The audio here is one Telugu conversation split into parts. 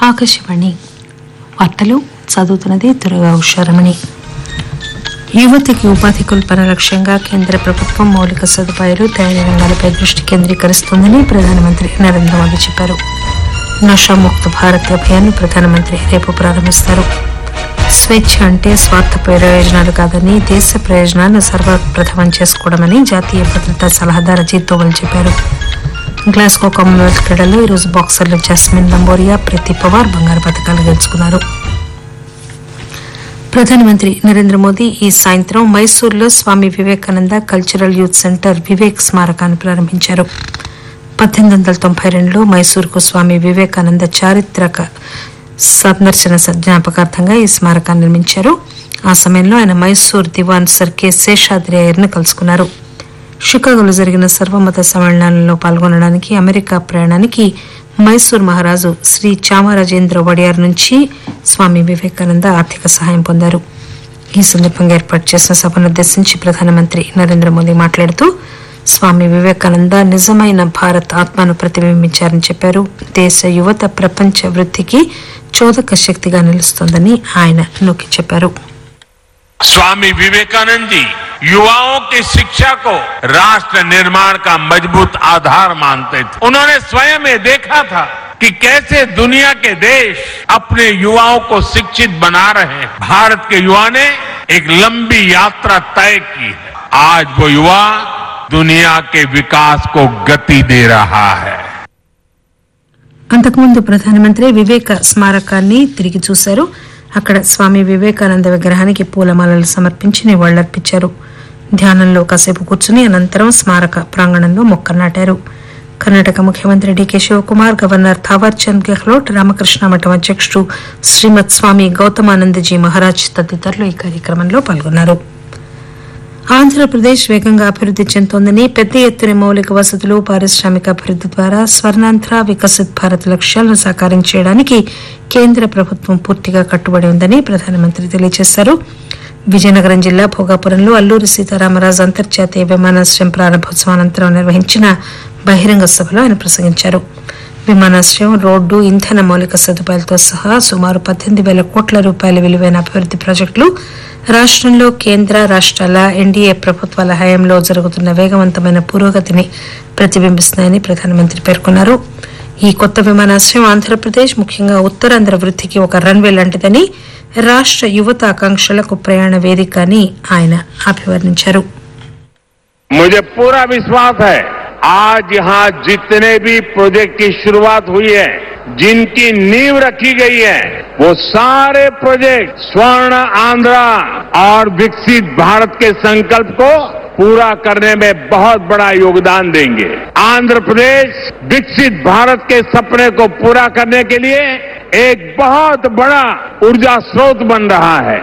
ఆకాశవాణి వార్తలు చదువుతున్నది దుర్గా ఉషారమణి యువతికి ఉపాధి కల్పన లక్ష్యంగా కేంద్ర ప్రభుత్వం మౌలిక సదుపాయాలు తయారీ రంగాలపై దృష్టి కేంద్రీకరిస్తోందని ప్రధానమంత్రి నరేంద్ర మోదీ చెప్పారు నషాముక్త భారత్ అభియాన్ ప్రధానమంత్రి రేపు ప్రారంభిస్తారు స్వేచ్ఛ అంటే స్వార్థ ప్రయోజనాలు కాదని దేశ ప్రయోజనాలను సర్వప్రథమం చేసుకోవడమని జాతీయ భద్రతా సలహాదారు అజిత్ దోవల్ చెప్పారు గ్లాస్గో కామన్వెల్త్ క్రీడల్లో ఈరోజు బాక్సర్లు జస్మిన్ లంబోరియా ప్రతి పవార్ బంగారు పథకాలు గెలుచుకున్నారు ప్రధానమంత్రి నరేంద్ర మోదీ ఈ సాయంత్రం మైసూర్లో Swami Vivekananda cultural youth centre Vivek స్మారకాన్ని ప్రారంభించారు పద్దెనిమిది వందల తొంభై రెండులో మైసూరుకు స్వామి వివేకానంద చారిత్రక సందర్శన స- జ్ఞాపకార్థంగా ఈ స్మారకాన్ని నిర్మించారు ఆ సమయంలో ఆయన మైసూర్ దివాన్ సర్ కె శేషాద్రి అయ్యర్ను కలుసుకున్నారు షికాగోలో జరిగిన సర్వమత సమ్మేళనాలలో పాల్గొనడానికి అమెరికా ప్రయాణానికి మైసూర్ మహారాజు శ్రీ చామరాజేంద్ర వడియార్ నుంచి స్వామి వివేకానంద ఆర్థిక సహాయం పొందారు ఈ సందర్భంగా ఏర్పాటు చేసిన సభను ఉద్దేశించి ప్రధానమంత్రి నరేంద్ర మోదీ మాట్లాడుతూ స్వామి వివేకానంద నిజమైన భారత్ ఆత్మను ప్రతిబింబించారని చెప్పారు దేశ యువత ప్రపంచ వృద్ధికి చోదక శక్తిగా నిలుస్తోందని ఆయన నొక్కి చెప్పారు स्वामी विवेकानंद जी युवाओं की शिक्षा को राष्ट्र निर्माण का मजबूत आधार मानते थे उन्होंने स्वयं ये देखा था कि कैसे दुनिया के देश अपने युवाओं को शिक्षित बना रहे हैं भारत के युवा ने एक लंबी यात्रा तय की है आज वो युवा दुनिया के विकास को गति दे रहा है అంతకుముందు ప్రధానమంత్రి వివేక స్మారకాన్ని తిరిగి చూశారు అక్కడ స్వామి వివేకానంద విగ్రహానికి పూలమాలలు సమర్పించి నివాళులర్పించారు ధ్యానంలో కాసేపు కూర్చుని అనంతరం స్మారక ప్రాంగణంలో మొక్క నాటారు కర్ణాటక ముఖ్యమంత్రి డీకే శివకుమార్ గవర్నర్ థావర్ చంద్ గెహ్లోట్ రామకృష్ణ మఠం అధ్యక్షుడు శ్రీమద్ స్వామి గౌతమానందజీ మహారాజ్ తదితరులు ఈ కార్యక్రమంలో పాల్గొన్నారు ఆంధ్రప్రదేశ్ వేగంగా అభివృద్ది చెందుతోందని పెద్ద ఎత్తున మౌలిక వసతులు పారిశ్రామిక అభివృద్ది ద్వారా స్వర్ణాంధ్ర వికసిత్ భారత్ లక్ష్యాలను సాకారం చేయడానికి కేంద్ర ప్రభుత్వం పూర్తిగా కట్టుబడి ఉందని ప్రధానమంత్రి తెలియజేశారు విజయనగరం జిల్లా భోగాపురంలో అల్లూరి సీతారామరాజు అంతర్జాతీయ విమానాశ్రయం ప్రారంభోత్సవం అనంతరం నిర్వహించిన బహిరంగ సభలో ఆయన ప్రసంగించారు విమానాశ్రయం రోడ్డు ఇంధన మౌలిక సదుపాయాలతో సహా సుమారు పద్దెనిమిది వేల కోట్ల రూపాయల విలువైన అభివృద్ది ప్రాజెక్టులు రాష్ట్రంలో కేంద్ర రాష్ట్రాల ఎన్డీఏ ప్రభుత్వాల హయాంలో జరుగుతున్న వేగవంతమైన పురోగతిని ప్రతిబింబిస్తున్నాయని ప్రధానమంత్రి పేర్కొన్నారు ఈ కొత్త విమానాశ్రయం ఆంధ్రప్రదేశ్ ముఖ్యంగా ఉత్తరాంధ్ర వృద్ధికి ఒక రన్వే లాంటిదని రాష్ట్ర యువత ఆకాంక్షలకు ప్రయాణ వేదిక అని ఆయన అభివర్ణించారు मुझे पूरा विश्वास है आज यहाँ जितने भी प्रोजेक्ट की शुरुआत हुई है जिनकी नींव रखी गई है वो सारे प्रोजेक्ट स्वर्ण आंध्रा और विकसित भारत के संकल्प को पूरा करने में बहुत बड़ा योगदान देंगे आंध्र प्रदेश विकसित भारत के सपने को पूरा करने के लिए एक बहुत बड़ा ऊर्जा स्रोत बन रहा है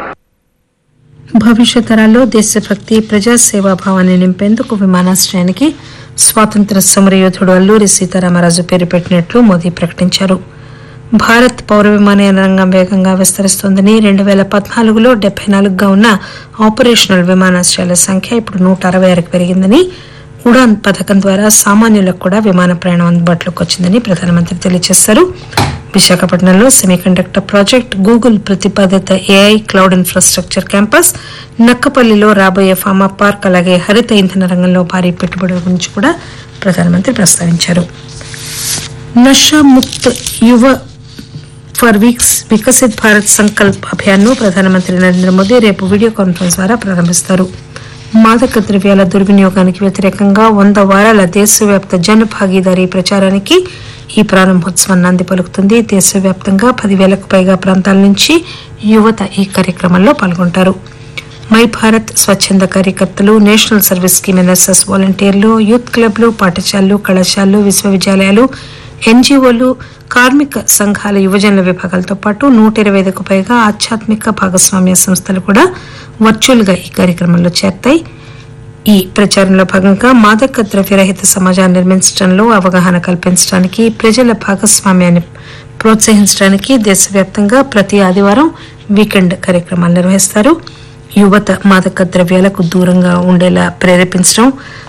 భవిష్యత్ తరాల్లో దేశభక్తి ప్రజాసేవా భావాన్ని నింపేందుకు విమానాశ్రయానికి స్వాతంత్ర సమరయోధుడు అల్లూరి సీతారామరాజు పేరు పెట్టినట్లు మోదీ ప్రకటించారు భారత్ పౌర విమానయాన రంగం వేగంగా విస్తరిస్తోందని రెండు వేల పద్నాలుగులో డెబ్బై నాలుగుగా ఉన్న ఆపరేషనల్ విమానాశ్రయాల సంఖ్య ఇప్పుడు నూట అరవై ఆరుకు పెరిగిందని ఉడాన్ పథకం ద్వారా సామాన్యులకు కూడా విమాన ప్రయాణం అందుబాటులోకి వచ్చిందని ప్రధానమంత్రి తెలియజేశారు విశాఖపట్నంలో సెమీకండక్టర్ ప్రాజెక్ట్ గూగుల్ ప్రతిపాదిత ఏఐ క్లౌడ్ ఇన్ఫ్రాస్ట్రక్చర్ క్యాంపస్ నక్కపల్లిలో రాబోయే ఫార్మా పార్క్ అలాగే హరిత ఇంధన రంగంలో భారీ పెట్టుబడుల గురించి కూడా ప్రధానమంత్రి ప్రస్తావించారు నషా ముక్త్ యువ ఫర్ వీక్స్ వికసిత్ భారత్ సంకల్ప్ అభియాన్ ను ప్రధానమంత్రి నరేంద్ర మోదీ రేపు వీడియో కాన్ఫరెన్స్ ద్వారా ప్రారంభిస్తారు మాదక ద్రవ్యాల దుర్వినియోగానికి వ్యతిరేకంగా వంద వారాల దేశవ్యాప్త జన భాగీదారీ ప్రచారానికి ఈ ప్రారంభోత్సవం నాంది పలుకుతుంది దేశవ్యాప్తంగా పదివేలకు పైగా ప్రాంతాల నుంచి యువత ఈ కార్యక్రమంలో పాల్గొంటారు మై భారత్ స్వచ్ఛంద కార్యకర్తలు నేషనల్ సర్వీస్ స్కీమ్ ఎన్ఎస్ఎస్ వాలంటీర్లు యూత్ క్లబ్లు పాఠశాలలు కళాశాలలు విశ్వవిద్యాలయాలు ఎన్జీఓలు కార్మిక సంఘాల యువజనుల విభాగాలతో పాటు నూట ఇరవై ఐదుకు పైగా ఆధ్యాత్మిక భాగస్వామ్య సంస్థలు కూడా వర్చువల్ గా ఈ కార్యక్రమంలో చేరతాయి ఈ ప్రచారంలో భాగంగా మాదక ద్రవ్యరహిత సమాజాన్ని నిర్మించడంలో అవగాహన కల్పించడానికి ప్రజల భాగస్వామ్యాన్ని ప్రోత్సహించడానికి దేశవ్యాప్తంగా ప్రతి ఆదివారం వీకెండ్ కార్యక్రమాలు నిర్వహిస్తారు యువత మాదక ద్రవ్యాలకు దూరంగా ఉండేలా ప్రేరేపించడం